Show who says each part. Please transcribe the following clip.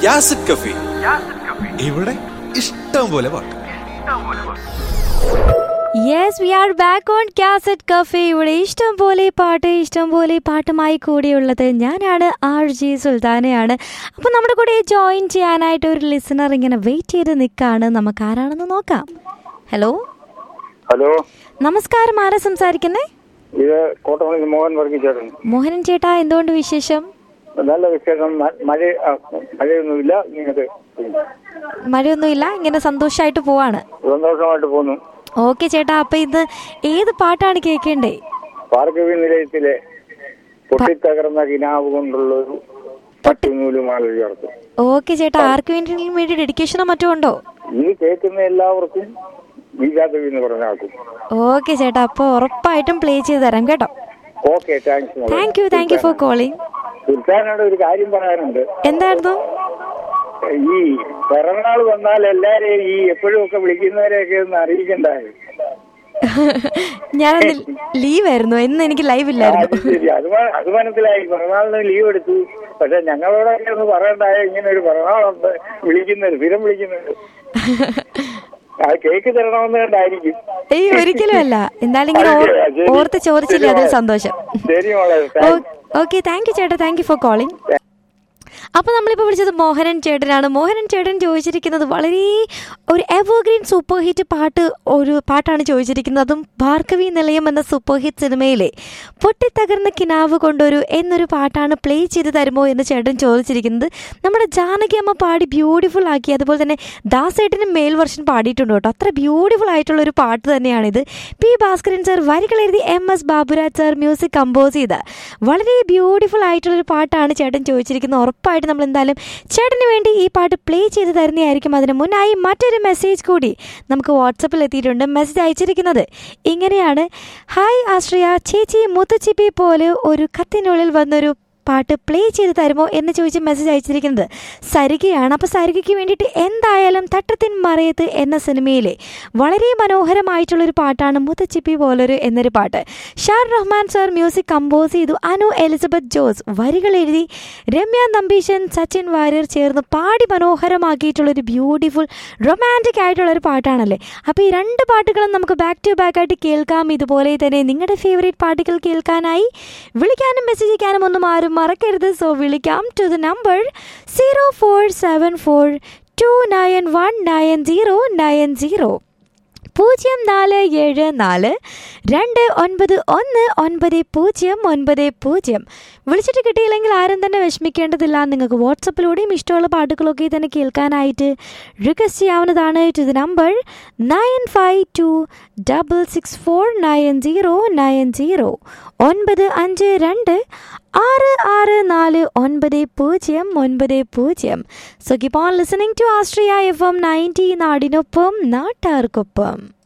Speaker 1: യാസിഡ് കഫി ഇവിടെ ഇഷ്ടം പോലെ പാട്ട്
Speaker 2: yes we are back on cassette cafe ഇവിടെ ഇഷ്ടം പോലെ പാട്ട് ഇഷ്ടം പോലെ പാട്ടുമായി കൂടിയുള്ളത് ഞാനാണ് ആർ ജി സുൽത്താനയാണ് അപ്പോൾ നമ്മുടെ കൂടെ ജോയിൻ ചെയ്യാനായിട്ട് ഒരു ലിസണർ ഇങ്ങനെ വെയിറ്റ് ചെയ്ത് നിൽക്കുകയാണ് നമുക്ക് ആരാണെന്ന് നോക്കാം ഹലോ
Speaker 3: ഹലോ
Speaker 2: നമസ്കാരം ആരാ സംസാരിക്കുന്നേ
Speaker 3: ഇത് കോട്ടമണി മോഹൻ വർഗീച്ചേട്ടൻ
Speaker 2: മോഹനൻ ചേട്ടാ എന്തുകൊണ്ട് വിശേഷം
Speaker 3: നല്ല വിശേഷം മ- മഴ ആ, മഴയൊന്നുമില്ല ഇങ്ങനത്തെ
Speaker 2: മഴയൊന്നുമില്ല ഇങ്ങനെ സന്തോഷമായിട്ട് പോവാണ്
Speaker 3: സന്തോഷമായിട്ട് പോന്നു
Speaker 2: ഓക്കെ ചേട്ടാ അപ്പം ഇത് ഏത് പാട്ടാണ് കേൾക്കേണ്ടേ
Speaker 3: പാർക്കവി നിലയത്തിലെ പൊട്ടിത്തകർന്ന കിനാവ് കൊണ്ടുള്ളൊരു പട്ടുനൂലുമാല ചേർത്ത്
Speaker 2: ഓക്കെ ചേട്ടാ ആർക്ക് വേണ്ടി വേണ്ടി ഡെഡിക്കേഷനോ മറ്റോ ഉണ്ടോ
Speaker 3: ഈ കേൾക്കുന്ന എല്ലാവർക്കും വീജാദേവി എന്ന് പറഞ്ഞ ആൾക്കും
Speaker 2: ഓക്കെ ചേട്ടാ അപ്പോൾ ഉറപ്പായിട്ടും പ്ലേ ചെയ്ത് തരാം കേട്ടോ
Speaker 3: okay thanks
Speaker 2: thank you thank you for calling
Speaker 3: സുൽത്താനോട് ഒരു കാര്യം പറയാനുണ്ട്
Speaker 2: എന്തായിരുന്നു
Speaker 3: ഈ പിറന്നാൾ വന്നാൽ എല്ലാരെയും ഈ എപ്പോഴും ഒക്കെ വിളിക്കുന്നവരെയൊക്കെ ഒന്ന് അറിയിക്കണ്ടായി
Speaker 2: ഞാനന്ന് ലീവ് ആയിരുന്നു ഇന്ന് എനിക്ക് ലൈവ്
Speaker 3: ആ,
Speaker 2: ഇല്ലായിരുന്നു
Speaker 3: അത് ശരി അത് മ- അത് മനസ്സിലായി പിറന്നാളിന് ലീവ് എടുത്തു പക്ഷെ ഞങ്ങളോടൊക്കെ ഒന്ന് പറയണ്ടായ ഇങ്ങനെ ഒരു പിറന്നാളുണ്ട് വിളിക്കുന്നത് സ്ഥിരം വിളിക്കുന്നത് ആ കേക്ക് തരണമെന്ന് കണ്ടായിരിക്കും
Speaker 2: ഏയ് ഒരിക്കലും അല്ല എന്തായാലും ഇങ്ങനെ ഓർ-
Speaker 3: ശരി, ശരി.
Speaker 2: ഓർത്ത് ചോദിച്ചില്ലേ അതിൽ സന്തോഷം
Speaker 3: ശരി മോളെ താങ്ക്
Speaker 2: ഓക്കെ താങ്ക് യു ചേട്ടാ താങ്ക് യു ഫോർ കോളിംഗ് അപ്പോൾ നമ്മളിപ്പോൾ വിളിച്ചത് മോഹനൻ ചേട്ടനാണ് മോഹനൻ ചേട്ടൻ ചോദിച്ചിരിക്കുന്നത് വളരെ ഒരു എവർഗ്രീൻ സൂപ്പർ ഹിറ്റ് പാട്ട് ഒരു പാട്ടാണ് ചോദിച്ചിരിക്കുന്നത് അതും ഭാർഗവി നിലയം എന്ന സൂപ്പർ ഹിറ്റ് സിനിമയിലെ പൊട്ടിത്തകർന്ന കിനാവ് കൊണ്ടൊരു എന്നൊരു പാട്ടാണ് പ്ലേ ചെയ്ത് തരുമോ എന്ന് ചേട്ടൻ ചോദിച്ചിരിക്കുന്നത് നമ്മുടെ ജാനകി അമ്മ പാടി ബ്യൂട്ടിഫുൾ ആക്കി അതുപോലെ തന്നെ ദാസേട്ടനും മേൽ വർഷൻ പാടിയിട്ടുണ്ട് കേട്ടോ അത്ര ബ്യൂട്ടിഫുൾ ആയിട്ടുള്ള ഒരു പാട്ട് തന്നെയാണിത് പി ഭാസ്കരൻ സർ വരികൾ എഴുതി M S Baburaj sir music compose ചെയ്ത വളരെ ബ്യൂട്ടിഫുൾ ആയിട്ടുള്ള ഒരു പാട്ടാണ് ചേട്ടൻ ചോദിച്ചിരിക്കുന്നത് ഉറപ്പായിട്ട് നമ്മൾ എന്തായാലും ചേട്ടന് വേണ്ടി ഈ പാട്ട് പ്ലേ ചെയ്ത് തരുന്നതായിരിക്കും അതിന് മുന്നായി മറ്റൊരു മെസ്സേജ് കൂടി നമുക്ക് വാട്സപ്പിൽ എത്തിയിട്ടുണ്ട് മെസ്സേജ് അയച്ചിരിക്കുന്നത് ഇങ്ങനെയാണ് ഹായ് ആശ്രയ ചേച്ചി മുത്തുച്ചിപ്പി പോലെ ഒരു കത്തിനുള്ളിൽ വന്നൊരു പാട്ട് പ്ലേ ചെയ്ത് തരുമോ എന്ന് ചോദിച്ച് മെസ്സേജ് അയച്ചിരിക്കുന്നത് സരികയാണ് അപ്പോൾ സരികയ്ക്ക് വേണ്ടിയിട്ട് എന്തായാലും തട്ടത്തിൻ മറയത്ത് എന്ന സിനിമയിലെ വളരെ മനോഹരമായിട്ടുള്ളൊരു പാട്ടാണ് മുത്തച്ചിപ്പി പോലൊരു എന്നൊരു പാട്ട് ഷാർ റഹ്മാൻ സാർ മ്യൂസിക് കമ്പോസ് ചെയ്തു അനു എലിസബത്ത് ജോസ് വരികൾ എഴുതി രമ്യ നമ്പീശൻ സച്ചിൻ വാര്യർ ചേർന്ന് പാടി മനോഹരമാക്കിയിട്ടുള്ളൊരു ബ്യൂട്ടിഫുൾ റൊമാൻറ്റിക് ആയിട്ടുള്ളൊരു പാട്ടാണല്ലേ അപ്പോൾ ഈ രണ്ട് പാട്ടുകളും നമുക്ക് ബാക്ക് ടു ബാക്ക് ആയിട്ട് കേൾക്കാം ഇതുപോലെ തന്നെ നിങ്ങളുടെ ഫേവറേറ്റ് പാട്ടുകൾ കേൾക്കാനായി വിളിക്കാനും മെസ്സേജ് അയക്കാനും ഒന്നും ആരും മറക്കരുത് സോ വിളിക്കാം to the number zero four seven four two nine one nine zero nine zero പൂജ്യം നാല് ഏഴ് നാല് രണ്ട് ഒൻപത് ഒന്ന് ഒൻപത് പൂജ്യം ഒൻപത് പൂജ്യം വിളിച്ചിട്ട് കിട്ടിയില്ലെങ്കിൽ ആരും തന്നെ വിഷമിക്കേണ്ടതില്ല നിങ്ങൾക്ക് വാട്സപ്പിലൂടെയും ഇഷ്ടമുള്ള പാട്ടുകളൊക്കെ തന്നെ കേൾക്കാനായിട്ട് റിക്വസ്റ്റ് ചെയ്യാവുന്നതാണ് to the number nine five two double six four nine zero nine zero ഒൻപത് അഞ്ച് രണ്ട് ആറ് ആറ് നാല് ഒൻപത് പൂജ്യം ഒൻപത് പൂജ്യം so keep on listening to Austria F M ninety നാടിനൊപ്പം നാട്ടാർക്കൊപ്പം